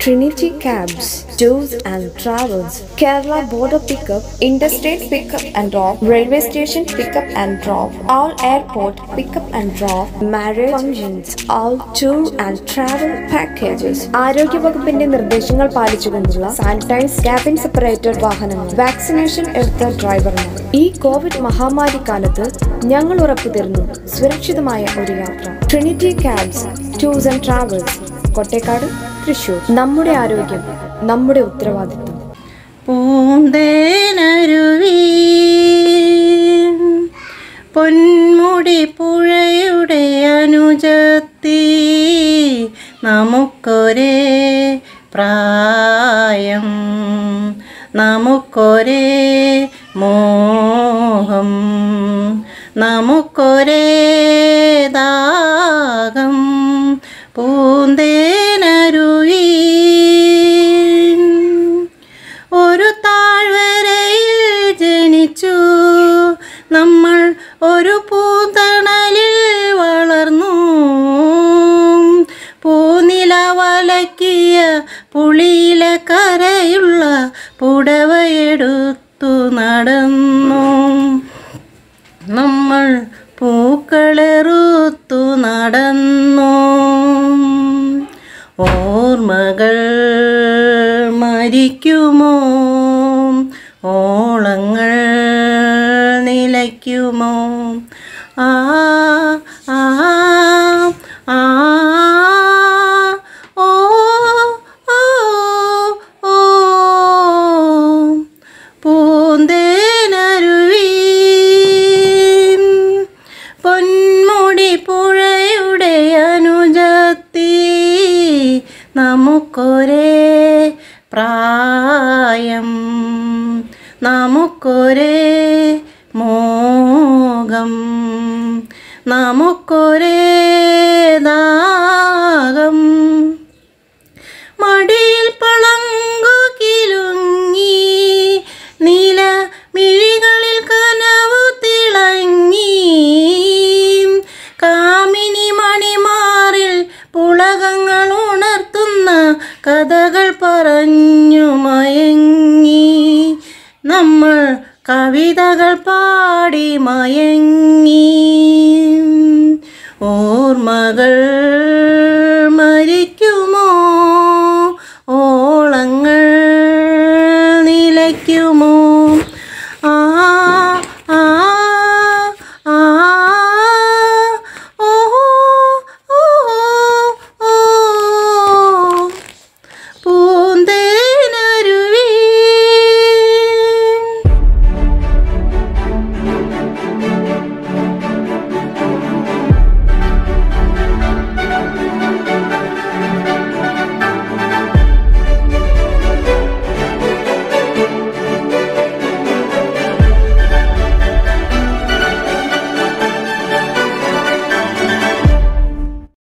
Trinity Cabs, Tours and Travels, Kerala Border Pickup, Interstate Pickup and Drop, Railway Station Pickup and Drop, All Airport Pickup and Drop, Marriage Functions, All Tour and Travel Packages. ആരോഗ്യ വകുപ്പിന്റെ നിർദ്ദേശങ്ങൾ പാലിച്ചുകൊണ്ടുള്ള sanitise cabin separated വാഹനങ്ങൾ vaccination എടുത്ത ഡ്രൈവർമാർ ഈ Covid മഹാമാരി കാലത്ത് ഞങ്ങൾ ഉറപ്പു തരുന്നു സുരക്ഷിതമായ ഒരു യാത്ര Trinity Cabs Tours and Travels Kottekkad Thrissur നമ്മുടെ ആരോഗ്യം നമ്മുടെ ഉത്തരവാദിത്വം പൂന്തേനരുവി പൊന്മുടി പുഴയുടെ അനുജത്തി നമുക്കൊരേ പ്രായം നമുക്കൊരേ മോഹം നമുക്കൊരേ ദാഹം പൂന്തേനരുവി ഒരു താഴ്വരയിൽ ജനിച്ചു നമ്മൾ ഒരു പൂതണലിൽ വളർന്നു പൂനില വലക്കിയ പുളിയില കരയുള്ള പുടവയെടുത്തു നടന്നു നമ്മൾ പൂക്കളെറുത്തു നടന്നു ഓർമ്മകൾ മരിക്കുമോ ഓളങ്ങൾ നിലയ്ക്കുമോ ആ ആ ആ ഓ ഓ ഓ പൂന്തേനരുവി പൊന്മുടി പുഴയുടെ അനുജത്തി നമുക്കൊരേ പ്രായം നമുക്കൊരേ മോഹം നമുക്കൊരേ ദാഹം മടിയിൽ പളങ്കു കിലുങ്ങി നീല മിഴികളിൽ കനവു തിളങ്ങി കാമിനി മണിമാറിൽ പുളകങ്ങൾ ഉണർത്തുന്ന കഥകൾ പറഞ്ഞു മയങ്ങി നമ്മൾ കവിതകൾ പാടി മയങ്ങി ഓർമ്മകൾ